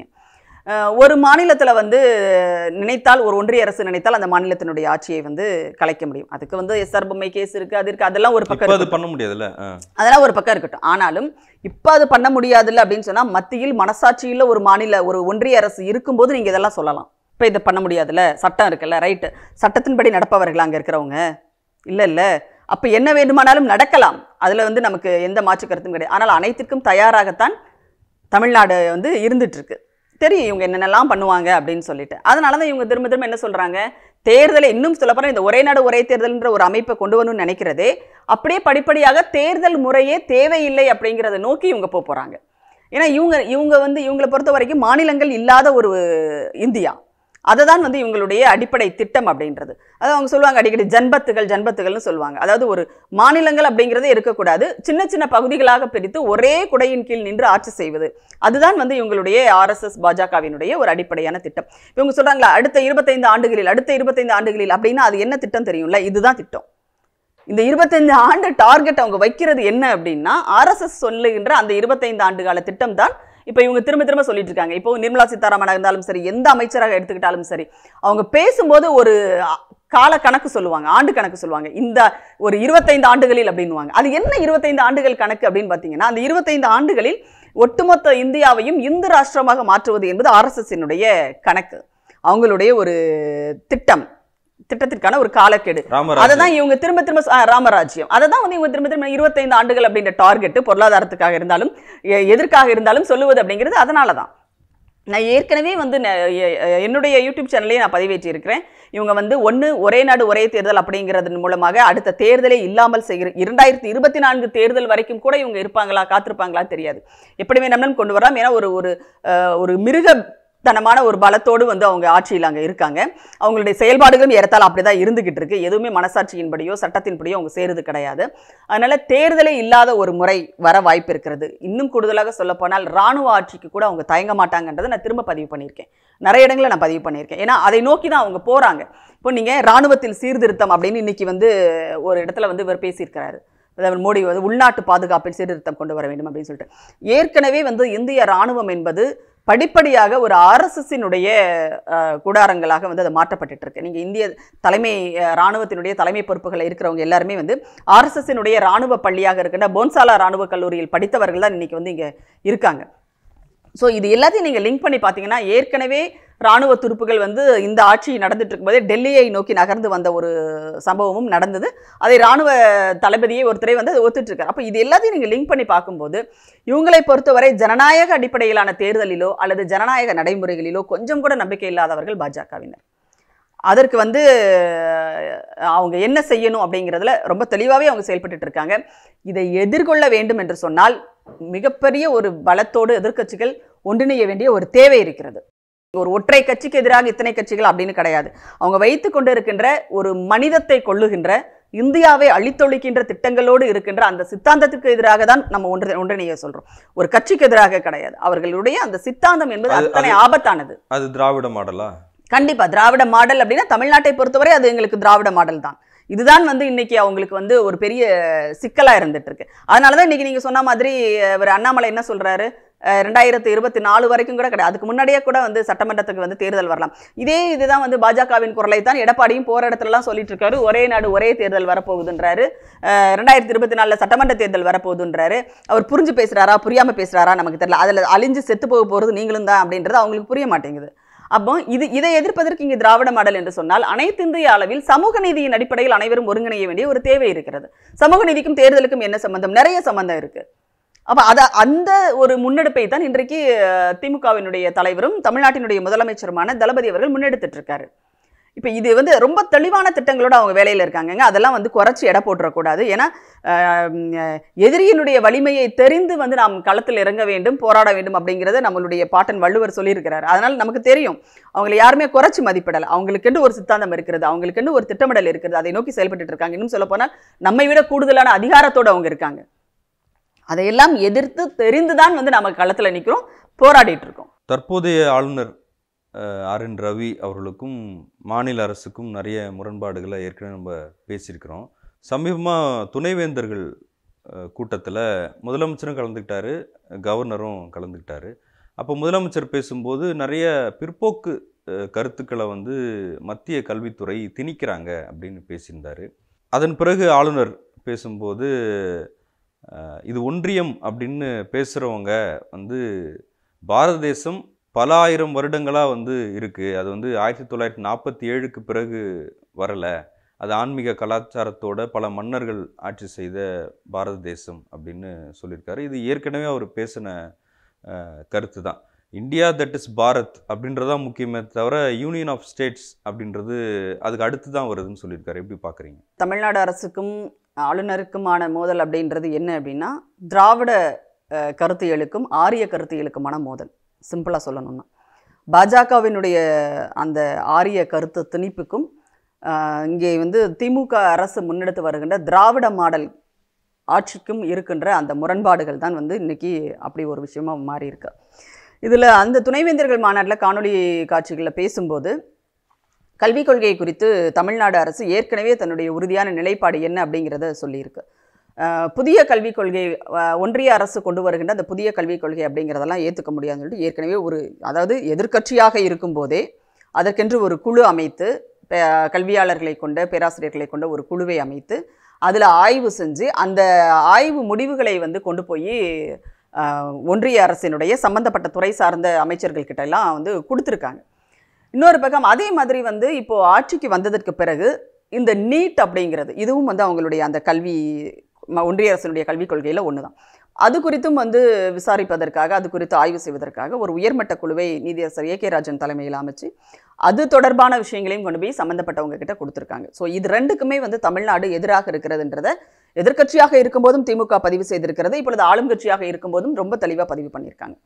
ஒரு மாநிலத்தில் வந்து நினைத்தால் ஒரு ஒன்றிய அரசு நினைத்தால் அந்த மாநிலத்தினுடைய ஆட்சியை வந்து கலைக்க முடியும் அதுக்கு வந்து எஸ்ஆர் பொம்மை கேஸ் இருக்குது அது இருக்குது அதெல்லாம் ஒரு பக்கம் இப்போ அது இருக்கட்டும். பண்ண முடியாதுல்ல ஆ. அதெல்லாம் ஒரு பக்கம் இருக்கட்டும் ஆனாலும் இப்போ அது பண்ண முடியாதுல்ல அப்படின்னு சொன்னால் மத்தியில் மனசாட்சியில் ஒரு மாநில ஒரு ஒன்றிய அரசு இருக்கும்போது நீங்கள் இதெல்லாம் சொல்லலாம் இப்போ இதை பண்ண முடியாதுல்ல சட்டம் இருக்குல்ல ரைட்டு சட்டத்தின்படி நடப்பவர்கள் அங்கே இருக்கிறவங்க இல்லை இல்லை அப்போ என்ன வேண்டுமானாலும் நடக்கலாம் அதில் வந்து நமக்கு எந்த மாற்று கருத்தும் கிடையாது ஆனால் அனைத்திற்கும் தயாராகத்தான் தமிழ்நாடு வந்து இருந்துட்டு இருக்கு தெரியும் இவங்க என்னென்னலாம் பண்ணுவாங்க அப்படின்னு சொல்லிட்டு அதனால தான் இவங்க திரும்ப திரும்ப என்ன சொல்றாங்க தேர்தலை இன்னும் சொல்லப்போனால் இந்த ஒரே நாடு ஒரே தேர்தல்ன்ற ஒரு அமைப்பை கொண்டு வரணும்னு நினைக்கிறதே அப்படியே படிப்படியாக தேர்தல் முறையே தேவையில்லை அப்படிங்கிறத நோக்கி இவங்க போக போறாங்க ஏன்னா இவங்க இவங்க வந்து இவங்களை பொறுத்த வரைக்கும் மாநிலங்கள் இல்லாத ஒரு இந்தியா அதை தான் வந்து இவங்களுடைய அடிப்படை திட்டம் அப்படின்றது அது அவங்க சொல்லுவாங்க அடிக்கடி ஜன்பத்துகள் ஜன்பத்துகள்னு சொல்லுவாங்க அதாவது ஒரு மாநிலங்கள் அப்படிங்கிறதே இருக்கக்கூடாது சின்ன சின்ன பகுதிகளாக பிரித்து ஒரே குடையின் கீழ் நின்று ஆட்சி செய்வது அதுதான் வந்து இவங்களுடைய ஆர்எஸ்எஸ் பாஜகவினுடைய ஒரு அடிப்படையான திட்டம் இவங்க சொல்றாங்களா அடுத்த இருபத்தைந்து ஆண்டுகளில் அடுத்த இருபத்தைந்து ஆண்டுகளில் அப்படின்னா அது என்ன திட்டம் தெரியும்ல இதுதான் திட்டம் இந்த இருபத்தைந்து ஆண்டு டார்கெட் அவங்க வைக்கிறது என்ன அப்படின்னா ஆர்எஸ்எஸ் சொல்லுகின்ற அந்த இருபத்தைந்து ஆண்டு கால திட்டம் தான் இப்போ இவங்க திரும்ப திரும்ப சொல்லிட்டு இருக்காங்க இப்போ நிர்மலா சீதாராமனாக இருந்தாலும் சரி எந்த அமைச்சராக எடுத்துக்கிட்டாலும் சரி அவங்க பேசும்போது ஒரு அ- கால கணக்கு சொல்லுவாங்க ஆண்டு கணக்கு சொல்லுவாங்க இந்த ஒரு இருபத்தைந்து ஆண்டுகளில் அப்படின்னுவாங்க அது என்ன இருபத்தைந்து ஆண்டுகள் கணக்கு அப்படின்னு பார்த்தீங்கன்னா அந்த இருபத்தைந்து ஆண்டுகளில் ஒட்டுமொத்த இந்தியாவையும் இந்து ராஷ்டிரமாக மாற்றுவது என்பது ஆர்எஸ்எஸ்னுடைய கணக்கு அவங்களுடைய ஒரு திட்டம் திட்டத்திற்கான ஒரு காலக்கெடு ராமராஜ் அதை தான் இவங்க திரும்ப திரும்ப சொ- ஆ, ராமராஜ்யம் அதை தான் வந்து இவங்க திரும்ப திரும்ப இருபத்தைந்து ஆண்டுகள் அப்படின்ற டார்கெட் பொருளாதாரத்துக்காக இருந்தாலும் எ- எதற்காக இருந்தாலும் சொல்லுவது அப்படிங்கிறது அதனால தான் நான் ஏற்கனவே வந்து ந- எ- எ- என்னுடைய யூடியூப் சேனல்லையே நான் பதிவேற்றி இருக்கிறேன் இவங்க வந்து ஒன்று ஒரே நாடு ஒரே தேர்தல் அப்படிங்கிறதன் மூலமாக அடுத்த தேர்தலே இல்லாமல் செய்கிற இரண்டாயிரத்தி இருபத்தி நான்கு தேர்தல் வரைக்கும் கூட இவங்க இருப்பாங்களா காத்திருப்பாங்களா தெரியாது எப்படி வேணாலும் கொண்டு வரலாம் ஏன்னா ஒரு ஒரு அஹ், ஒரு மிருக தனமான ஒரு பலத்தோடு வந்து அவங்க ஆட்சியில் அங்கே இருக்காங்க அவங்களுடைய செயல்பாடுகளும் ஏறத்தாழ அப்படிதான் இருந்துகிட்டு இருக்கு எதுவுமே மனசாட்சியின்படியோ சட்டத்தின்படியோ அவங்க சேருது கிடையாது அதனால தேர்தலே இல்லாத ஒரு முறை வர வாய்ப்பு இருக்கிறது இன்னும் கூடுதலாக சொல்லப்போனால் ராணுவ ஆட்சிக்கு கூட அவங்க தயங்க மாட்டாங்கன்றதை நான் திரும்ப பதிவு பண்ணியிருக்கேன் நிறைய இடங்களில் நான் பதிவு பண்ணியிருக்கேன் ஏன்னா அதை நோக்கி தான் அவங்க போறாங்க இப்போ நீங்க ராணுவத்தில் சீர்திருத்தம் அப்படின்னு இன்னைக்கு வந்து ஒரு இடத்துல வந்து இவர் பேசியிருக்கிறாரு அதாவது மோடி வந்து உள்நாட்டு பாதுகாப்பில் சீர்திருத்தம் கொண்டு வர வேண்டும் அப்படின்னு சொல்லிட்டு ஏற்கனவே வந்து இந்திய ராணுவம் என்பது படிப்படியாக ஒரு ஆர்எஸ்எஸ்ஸினுடைய கூடாரங்களாக வந்து அது மாற்றப்பட்டுட்டு இருக்கு நீங்க இந்திய தலைமை அஹ், ராணுவத்தினுடைய தலைமை பொறுப்புகள் இருக்கிறவங்க எல்லாருமே வந்து ஆர்எஸ்எஸ்ஸினுடைய ராணுவ பள்ளியாக இருக்கின்ற போன்சாலா ராணுவ கல்லூரியில் படித்தவர்கள் தான் இன்னைக்கு வந்து இங்க இருக்காங்க ஸோ இது எல்லாத்தையும் நீங்கள் லிங்க் பண்ணி பார்த்தீங்கன்னா ஏற்கனவே ராணுவ துருப்புகள் வந்து இந்த ஆட்சி நடந்துட்டு இருக்கும்போதே டெல்லியை நோக்கி நகர்ந்து வந்த ஒரு சம்பவமும் நடந்தது அதை ராணுவ தளபதியை ஒருத்தரை வந்து அதை ஒத்துட்டு இருக்காரு அப்போ இது எல்லாத்தையும் நீங்கள் லிங்க் பண்ணி பார்க்கும்போது இவங்களை பொறுத்தவரை ஜனநாயக அடிப்படையிலான தேர்தலிலோ அல்லது ஜனநாயக நடைமுறைகளிலோ கொஞ்சம் கூட நம்பிக்கை இல்லாதவர்கள் பாஜகவினர் அதற்கு வந்து அஹ், அவங்க என்ன செய்யணும் அப்படிங்கிறதுல ரொம்ப தெளிவாகவே அவங்க செயல்பட்டுட்டு இருக்காங்க இதை எதிர்கொள்ள வேண்டும் என்று சொன்னால் மிகப்பெரிய ஒரு பலத்தோடு எதிர்க்கட்சிகள் ஒன்றிணைய வேண்டிய ஒரு தேவை இருக்கிறது ஒரு ஒற்றை கட்சிக்கு எதிராக இத்தனை கட்சிகள் அப்படின்னு கிடையாது அவங்க வைத்து கொண்டு இருக்கின்ற ஒரு மனிதத்தை கொள்ளுகின்ற இந்தியாவை அழித்தொழிக்கின்ற திட்டங்களோடு இருக்கின்ற அந்த சித்தாந்தத்துக்கு எதிராக தான் நம்ம ஒன்று ஒன்றிணைய சொல்றோம் ஒரு கட்சிக்கு எதிராக கிடையாது அவர்களுடைய அந்த சித்தாந்தம் என்பது அது- அத்தனை ஆபத்தானது அது திராவிட மாடலா கண்டிப்பா திராவிட மாடல் அப்படின்னா தமிழ்நாட்டை பொறுத்தவரை அது எங்களுக்கு திராவிட மாடல் தான் இதுதான் வந்து இன்னைக்கு அவங்களுக்கு வந்து ஒரு பெரிய சிக்கலா இருந்துட்டு இருக்கு அதனாலதான் இன்னைக்கு நீங்க சொன்ன மாதிரி அவர் அண்ணாமலை என்ன சொல்றாரு அஹ் ரெண்டாயிரத்து இருபத்தி நாலு வரைக்கும் கூட கிடையாது அதுக்கு முன்னாடியே கூட வந்து சட்டமன்றத்துக்கு வந்து தேர்தல் வரலாம் இதே இதுதான் வந்து பாஜகவின் குரலை தான் எடப்பாடியும் போற இடத்துலலாம் சொல்லிட்டு இருக்காரு ஒரே நாடு ஒரே தேர்தல் வரப்போகுதுன்றாரு அஹ் ரெண்டாயிரத்தி இருபத்தி நாலுல சட்டமன்ற தேர்தல் வரப்போகுதுன்றாரு அவர் புரிஞ்சு பேசுறாரா புரியாம பேசுறாரா நமக்கு தெரியல அதுல அழிஞ்சு செத்து போக போறது நீங்களும் தான் அப்படின்றது அவங்களுக்கு புரிய மாட்டேங்குது அப்போ இது இதை எதிர்ப்பதற்கு இங்கு திராவிட மாடல் என்று சொன்னால் அனைத்து இந்திய அளவில் சமூக நீதியின் அடிப்படையில் அனைவரும் ஒருங்கிணைய வேண்டிய ஒரு தேவை இருக்கிறது சமூக நீதிக்கும் தேர்தலுக்கும் என்ன சம்பந்தம் நிறைய சம்பந்தம் இருக்கு அப்ப அத அந்த ஒரு முன்னெடுப்பை தான் இன்றைக்கு அஹ், திமுகவினுடைய தலைவரும் தமிழ்நாட்டினுடைய முதலமைச்சருமான தளபதி அவர்கள் முன்னெடுத்துட்டு இருக்காரு இப்போ இது வந்து ரொம்ப தெளிவான திட்டங்களோட அவங்க வேலையில் இருக்காங்கங்க அதெல்லாம் வந்து குறைச்சி எடை போட்டுறக்கூடாது ஏன்னா ஆஹ், உம், எதிரியினுடைய வலிமையை தெரிந்து வந்து நாம் களத்தில் இறங்க வேண்டும் போராட வேண்டும் அப்படிங்கிறத நம்மளுடைய பாட்டன் வள்ளுவர் சொல்லியிருக்கிறார் அதனால் நமக்கு தெரியும் அவங்களை யாருமே குறைச்சி மதிப்பிடலை அவங்களுக்கென்று ஒரு சித்தாந்தம் இருக்கிறது அவங்களுக்கென்று ஒரு திட்டமிடல் இருக்கிறது அதை நோக்கி செயல்பட்டு இருக்காங்க இன்னும் சொல்லப்போனால் நம்மை விட கூடுதலான அதிகாரத்தோடு அவங்க இருக்காங்க அதையெல்லாம் எதிர்த்து தெரிந்துதான் வந்து நம்ம களத்தில் நிற்கிறோம் போராடிட்டு இருக்கோம் தற்போதைய ஆளுநர் அஹ், ஆர் என் ரவி அவர்களுக்கும் மாநில அரசுக்கும் நிறைய முரண்பாடுகளை ஏற்கனவே நம்ம பேசியிருக்கிறோம் சமீபமாக துணைவேந்தர்கள் கூட்டத்தில் முதலமைச்சரும் கலந்துக்கிட்டாரு கவர்னரும் கலந்துக்கிட்டாரு அப்போ முதலமைச்சர் பேசும்போது நிறைய பிற்போக்கு அஹ், கருத்துக்களை வந்து மத்திய கல்வித்துறை திணிக்கிறாங்க அப்படின்னு பேசியிருந்தார் அதன் பிறகு ஆளுநர் பேசும்போது அஹ், இது ஒன்றியம் அப்படின்னு பேசுகிறவங்க வந்து பாரத தேசம் பல ஆயிரம் வருடங்களாக வந்து இருக்குது அது வந்து ஆயிரத்தி தொள்ளாயிரத்தி நாற்பத்தி ஏழுக்கு பிறகு வரலை அது ஆன்மீக கலாச்சாரத்தோட பல மன்னர்கள் ஆட்சி செய்த பாரத தேசம் அப்படின்னு சொல்லியிருக்காரு இது ஏற்கனவே அவர் பேசின அஹ், கருத்து தான் இந்தியா தட் இஸ் பாரத் அப்படின்றதான் முக்கியமே தவிர யூனியன் ஆஃப் ஸ்டேட்ஸ் அப்படின்றது அதுக்கு அடுத்து தான் வருதுன்னு சொல்லியிருக்காரு எப்படி பார்க்குறீங்க தமிழ்நாடு அரசுக்கும் ஆளுநருக்குமான மோதல் அப்படின்றது என்ன அப்படின்னா திராவிட அஹ், கருத்தியலுக்கும் ஆரிய கருத்தியலுக்குமான மோதல் சிம்பிளாக சொல்லணும்னா பாஜகவினுடைய அந்த ஆரிய கருத்து திணிப்புக்கும் அஹ், இங்கே வந்து திமுக அரசு முன்னெடுத்து வருகின்ற திராவிட மாடல் ஆட்சிக்கும் இருக்கின்ற அந்த முரண்பாடுகள் தான் வந்து இன்னைக்கு அப்படி ஒரு விஷயமா மாறி இருக்கு இதில் அந்த துணைவேந்தர்கள் மாநாட்டில் காணொளி காட்சிகளில் பேசும்போது கல்விக் கொள்கை குறித்து தமிழ்நாடு அரசு ஏற்கனவே தன்னுடைய உறுதியான நிலைப்பாடு என்ன அப்படிங்கிறத சொல்லியிருக்கு அஹ், புதிய கல்விக் கொள்கை அஹ், ஒன்றிய அரசு கொண்டு வருகின்ற அந்த புதிய கல்விக் கொள்கை அப்படிங்கிறதெல்லாம் ஏற்றுக்க முடியாதுன்னு சொல்லிட்டு ஏற்கனவே ஒரு அதாவது எதிர்க்கட்சியாக இருக்கும்போதே அதற்கென்று ஒரு குழு அமைத்து பே- கல்வியாளர்களை கொண்ட பேராசிரியர்களை கொண்ட ஒரு குழுவை அமைத்து அதில் ஆய்வு செஞ்சு அந்த ஆய்வு முடிவுகளை வந்து கொண்டு போய் ஆஹ், ஒன்றிய அரசினுடைய சம்பந்தப்பட்ட துறை சார்ந்த அமைச்சர்கள் கிட்ட எல்லாம் வந்து கொடுத்துருக்காங்க இன்னொரு பக்கம் அதே மாதிரி வந்து இப்போ ஆட்சிக்கு வந்ததற்கு பிறகு இந்த நீட் அப்படிங்கிறது இதுவும் வந்து அவங்களுடைய அந்த கல்வி ம- ஒன்றிய அரசினுடைய கல்விக் கொள்கையில் ஒன்று தான் அது குறித்தும் வந்து விசாரிப்பதற்காக அது குறித்து ஆய்வு செய்வதற்காக ஒரு உயர்மட்ட குழுவை நீதியரசர் ஏ கே ராஜன் தலைமையில் அமைச்சு அது தொடர்பான விஷயங்களையும் கொண்டு போய் சம்மந்தப்பட்டவங்க கிட்ட கொடுத்துருக்காங்க ஸோ இது ரெண்டுக்குமே வந்து தமிழ்நாடு எதிராக இருக்கிறதுன்றத எதிர்க்கட்சியாக இருக்கும்போதும் திமுக பதிவு செய்திருக்கிறது இப்பொழுது ஆளும் கட்சியாக இருக்கும்போதும் ரொம்ப தெளிவாக பதிவு பண்ணியிருக்காங்க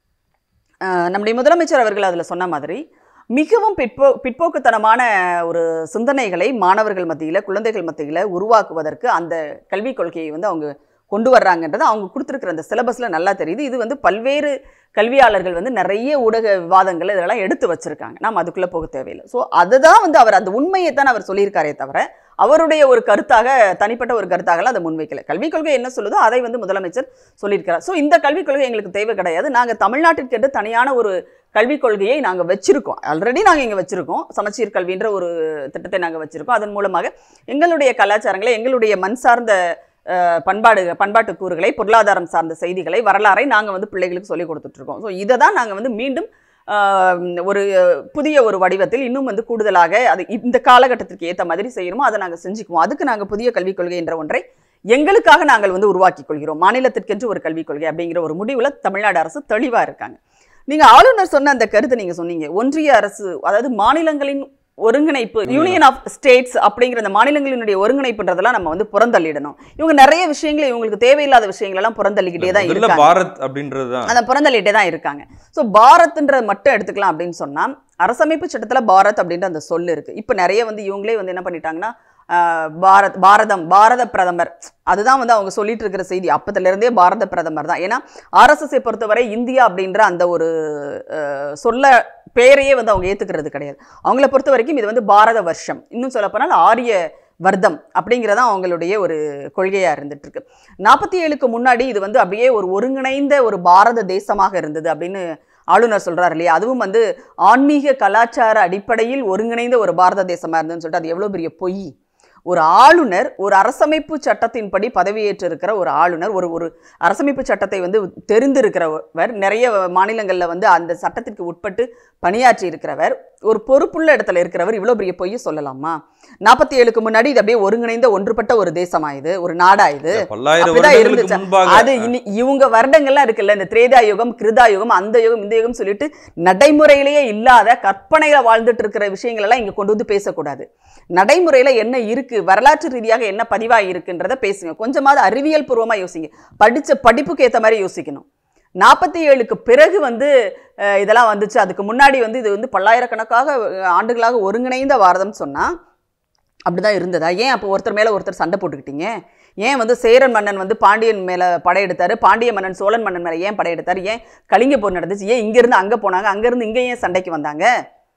அஹ் நம்முடைய முதலமைச்சர் அவர்கள் அதில் சொன்ன மாதிரி மிகவும் பிற்போ பிற்போக்குத்தனமான ஒரு சிந்தனைகளை மாணவர்கள் மத்தியில் குழந்தைகள் மத்தியில் உருவாக்குவதற்கு அந்த கல்விக் கொள்கையை வந்து அவங்க கொண்டு வர்றாங்கன்றது அவங்க கொடுத்துருக்குற அந்த சிலபஸில் நல்லா தெரியுது இது வந்து பல்வேறு கல்வியாளர்கள் வந்து நிறைய ஊடக விவாதங்கள் இதெல்லாம் எடுத்து வச்சிருக்காங்க நாம் அதுக்குள்ளே போக தேவையில்லை ஸோ அதுதான் வந்து அவர் அந்த உண்மையை தான் அவர் சொல்லியிருக்காரே தவிர அவருடைய ஒரு கருத்தாக தனிப்பட்ட ஒரு கருத்தாகலாம் அதை முன்வைக்கல கல்விக் கொள்கை என்ன சொல்லுதோ அதை வந்து முதலமைச்சர் சொல்லியிருக்கிறார் ஸோ இந்த கல்விக் கொள்கை எங்களுக்கு தேவை கிடையாது நாங்கள் தமிழ்நாட்டிற்கென்று தனியான ஒரு கல்விக் கொள்கையை நாங்கள் வச்சிருக்கோம் ஆல்ரெடி நாங்கள் இங்கே வச்சிருக்கோம் சமச்சீர் கல்வின்ற ஒரு திட்டத்தை நாங்கள் வச்சிருக்கோம் அதன் மூலமாக எங்களுடைய கலாச்சாரங்களை எங்களுடைய மண் சார்ந்த அஹ், பண்பாடு பண்பாட்டு கூறுகளை பொருளாதாரம் சார்ந்த செய்திகளை வரலாறை நாங்கள் வந்து பிள்ளைகளுக்கு சொல்லிக் கொடுத்துட்ருக்கோம் ஸோ இதை தான் நாங்கள் வந்து மீண்டும் ஆஹ், ஒரு புதிய ஒரு வடிவத்தில் இன்னும் வந்து கூடுதலாக அது இந்த காலகட்டத்திற்கு ஏற்ற மாதிரி செய்யணுமோ அதை நாங்கள் செஞ்சுக்குவோம் அதுக்கு நாங்கள் புதிய கல்விக் கொள்கை என்ற ஒன்றை எங்களுக்காக நாங்கள் வந்து உருவாக்கிக் கொள்கிறோம் மாநிலத்திற்கென்று ஒரு கல்விக் கொள்கை அப்படிங்கிற ஒரு முடிவில் தமிழ்நாடு அரசு தெளிவாக இருக்காங்க நீங்கள் ஆளுநர் சொன்ன அந்த கருத்தை நீங்கள் சொன்னீங்க ஒன்றிய அரசு அதாவது மாநிலங்களின் ஒருங்கிணைப்பு யூனியன் ஆஃப் ஸ்டேட்ஸ் அப்படிங்கிற அந்த மாநிலங்களினுடைய ஒருங்கிணைப்புன்றதெல்லாம் நம்ம வந்து புறந்தள்ளிடணும் இவங்க நிறைய விஷயங்களை இவங்களுக்கு தேவையில்லாத விஷயங்கள் எல்லாம் புறந்தள்ளிக்கிட்டே தான் முதல்ல இருக்காங்க பாரத் அப்படின்றது தான் அந்த புறந்தள்ளிட்டே தான் இருக்காங்க ஸோ பாரத்ன்ற மட்டும் எடுத்துக்கலாம் அப்படின்னு சொன்னால் அரசமைப்பு சட்டத்தில் பாரத் அப்படின்ற அந்த சொல் இருக்குது இப்போ நிறைய வந்து இவங்களே வந்து என்ன பண்ணிட்டாங்கன்னா ஆஹ், பாரத் பாரதம் பாரத பிரதமர் அதுதான் வந்து அவங்க சொல்லிட்டு இருக்கிற செய்தி அப்பத்துலேருந்தே பாரத பிரதமர் தான் ஏன்னா ஆர்எஸ்எஸ்ஐ பொறுத்தவரை இந்தியா அப்படின்ற அந்த ஒரு ஆஹ், சொல்ல பேரையே வந்து அவங்க ஏற்றுக்கிறது கிடையாது அவங்கள பொறுத்த வரைக்கும் இது வந்து பாரத வருஷம் இன்னும் சொல்லப்போனால் ஆரிய வர்த்தம் அப்படிங்கிறதா அவங்களுடைய ஒரு கொள்கையாக இருந்துட்டு இருக்கு நாற்பத்தி ஏழுக்கு முன்னாடி இது வந்து அப்படியே ஒரு ஒருங்கிணைந்த ஒரு பாரத தேசமாக இருந்தது அப்படின்னு ஆளுநர் சொல்றாரு இல்லையா அதுவும் வந்து ஆன்மீக கலாச்சார அடிப்படையில் ஒருங்கிணைந்த ஒரு பாரத தேசமாக இருந்ததுன்னு சொல்லிட்டு அது எவ்வளோ பெரிய பொய் ஒரு ஆளுநர் ஒரு அரசமைப்பு சட்டத்தின்படி பதவியேற்று இருக்கிற ஒரு ஆளுநர் ஒரு ஒரு அரசமைப்பு சட்டத்தை வந்து தெரிந்திருக்கிறவர் நிறைய மாநிலங்களில் வந்து அந்த சட்டத்திற்கு உட்பட்டு பணியாற்றி இருக்கிறவர் ஒரு பொறுப்புள்ள இடத்துல இருக்கிறவர் இவ்வளோ பெரிய பொய்யை சொல்லலாமா நாற்பத்தி ஏழுக்கு முன்னாடி இது அப்படியே ஒருங்கிணைந்த ஒன்றுபட்ட ஒரு தேசமா இது ஒரு நாடா இது பல்லாயிரம் அப்படிதான் வருடங்களுக்கு இருந்துச்சா? முன்பாக அது இனி இவங்க வருடங்கள்லாம் இருக்குல்ல இந்த திரேதா யுகம் கிருதா யுகம் அந்த யுகம் இந்த யுகம் சொல்லிட்டு நடைமுறையிலேயே இல்லாத கற்பனையில வாழ்ந்துட்டு இருக்கிற விஷயங்கள் எல்லாம் இங்க கொண்டு வந்து பேசக்கூடாது நடைமுறையில என்ன இருக்கு வரலாற்று ரீதியாக என்ன பதிவாகி இருக்குன்றத பேசுங்க கொஞ்சமாவது அறிவியல் பூர்வமா யோசிங்க படிச்ச படிப்புக்கு ஏத்த மாதிரி யோசிக்கணும் நாற்பத்தி ஏழுக்கு பிறகு வந்து அஹ், இதெல்லாம் வந்துச்சு அதுக்கு முன்னாடி வந்து இது வந்து பல்லாயிரக்கணக்காக அஹ், ஆண்டுகளாக ஒருங்கிணைந்த பாரதம் சொன்னா அப்படிதான் இருந்ததா ஏன் அப்போ ஒருத்தர் மேல ஒருத்தர் சண்டை போட்டுக்கிட்டீங்க ஏன் வந்து சேரன் மன்னன் வந்து பாண்டியன் மேல படையெடுத்தாரு பாண்டிய மன்னன் சோழன் மன்னன் மேல ஏன் படையெடுத்தாரு ஏன் கலிங்க போர் நடந்துச்சு ஏன் இங்கிருந்து அங்க போனாங்க அங்கிருந்து இங்க ஏன் சண்டைக்கு வந்தாங்க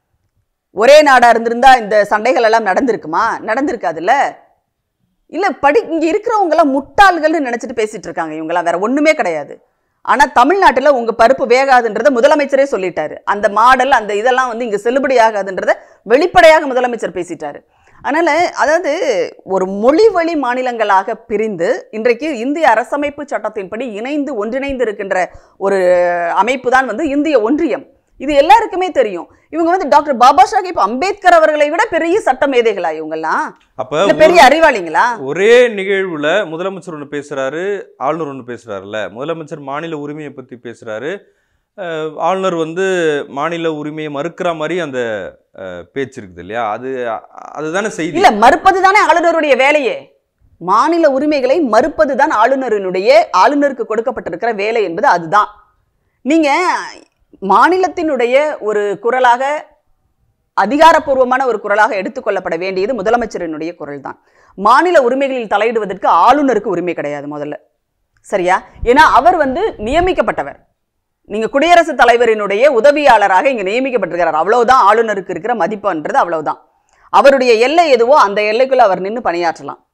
ஒரே நாடா இருந்திருந்தா இந்த சண்டைகள் எல்லாம் நடந்திருக்குமா நடந்திருக்காதுல்ல இல்ல படி இங்க இருக்கிறவங்க எல்லாம் முட்டாள்கள்னு நினைச்சிட்டு பேசிட்டு இருக்காங்க இவங்கெல்லாம் வேற ஒண்ணுமே கிடையாது ஆனா தமிழ்நாட்டுல உங்க பருப்பு வேகாதுன்றத முதலமைச்சரே சொல்லிட்டாரு அந்த மாடல் அந்த இதெல்லாம் வந்து இங்க செல்லுபடி ஆகாதுன்றத வெளிப்படையாக முதலமைச்சர் பேசிட்டாரு அதனால அதாவது ஒரு மொழி வழி மாநிலங்களாக பிரிந்து இன்றைக்கு இந்திய அரசமைப்பு சட்டத்தின்படி இணைந்து ஒன்றிணைந்து இருக்கின்ற ஒரு அமைப்பு தான் வந்து இந்திய ஒன்றியம் இது எல்லாருக்குமே தெரியும் இவங்க வந்து டாக்டர் பாபா சாஹிப் அம்பேத்கர் அவர்களை விட பெரிய சட்ட மேதைகளா இவங்கெல்லாம் அப்ப இல்ல பெரிய அறிவாளிங்களா ஒரே நிகழ்வுல முதலமைச்சர் ஒன்று பேசுறாரு ஆளுநர் ஒன்று பேசுறாருல்ல முதலமைச்சர் மாநில உரிமையை பத்தி பேசுறாரு அஹ், ஆளுநர் வந்து மாநில உரிமையை மறுக்கிற மாதிரி அந்த அஹ், பேச்சு இருக்குது இல்லையா அது அதுதானே செய்தி இல்ல மறுப்பது தானே ஆளுநருடைய வேலையே மாநில உரிமைகளை மறுப்பது தான் ஆளுநரினுடைய ஆளுநருக்கு கொடுக்கப்பட்டிருக்கிற வேலை என்பது அதுதான் நீங்க மாநிலத்தினுடைய ஒரு குரலாக அதிகாரப்பூர்வமான ஒரு குரலாக எடுத்துக்கொள்ளப்பட வேண்டியது முதலமைச்சரினுடைய குரல் தான் மாநில உரிமைகளில் தலையிடுவதற்கு ஆளுநருக்கு உரிமை கிடையாது முதல்ல சரியா ஏன்னா அவர் வந்து நியமிக்கப்பட்டவர் நீங்க குடியரசுத் தலைவரினுடைய உதவியாளராக இங்க நியமிக்கப்பட்டிருக்கிறார் அவ்வளவுதான் ஆளுநருக்கு இருக்கிற மதிப்புன்றது அவ்வளவுதான் அவருடைய எல்லை எதுவோ அந்த எல்லைக்குள்ள அவர் நின்று பணியாற்றலாம்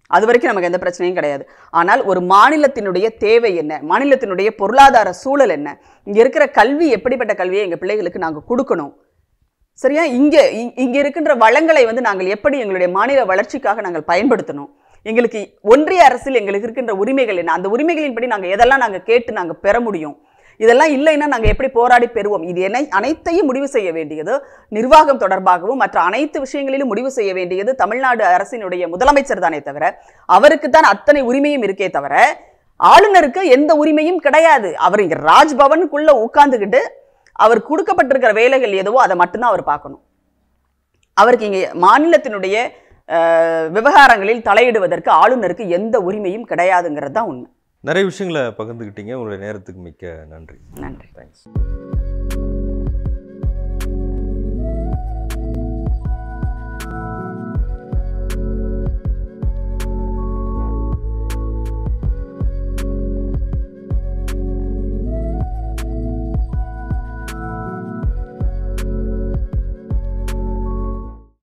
அது வரைக்கும் நமக்கு எந்த பிரச்சனையும் கிடையாது ஆனால் ஒரு மாநிலத்தினுடைய தேவை என்ன மாநிலத்தினுடைய பொருளாதார சூழல் என்ன இங்க இருக்கிற கல்வி எப்படிப்பட்ட கல்வியை எங்க பிள்ளைகளுக்கு நாங்க கொடுக்கணும் சரியா இங்க இ- இங்க இருக்கின்ற வளங்களை வந்து நாங்கள் எப்படி எங்களுடைய மாநில வளர்ச்சிக்காக நாங்கள் பயன்படுத்தணும் எங்களுக்கு ஒன்றிய அரசில் எங்களுக்கு இருக்கின்ற உரிமைகள் என்ன அந்த உரிமைகளின்படி நாங்க எதெல்லாம் நாங்க கேட்டு நாங்க பெற முடியும் இதெல்லாம் இல்லைன்னா நாங்க எப்படி போராடி பெறுவோம் இது என்ன அனைத்தையும் முடிவு செய்ய வேண்டியது நிர்வாகம் தொடர்பாகவும் மற்ற அனைத்து விஷயங்களிலும் முடிவு செய்ய வேண்டியது தமிழ்நாடு அரசினுடைய முதலமைச்சர் தானே தவிர அவருக்கு தான் அத்தனை உரிமையும் இருக்கே தவிர ஆளுநருக்கு எந்த உரிமையும் கிடையாது அவர் இங்க ராஜ்பவனுக்குள்ள உட்கார்ந்துக்கிட்டு அவர் கொடுக்கப்பட்டிருக்கிற வேலைகள் எதுவோ அதை மட்டும்தான் அவர் பார்க்கணும் அவருக்கு இங்கே மாநிலத்தினுடைய அஹ், விவகாரங்களில் தலையிடுவதற்கு ஆளுநருக்கு எந்த உரிமையும் கிடையாதுங்கிறது தான் உண்மை நிறைய விஷயங்களை பகிர்ந்துக்கிட்டீங்க உங்களுடைய நேரத்துக்கு மிக்க நன்றி நன்றி தேங்க்ஸ்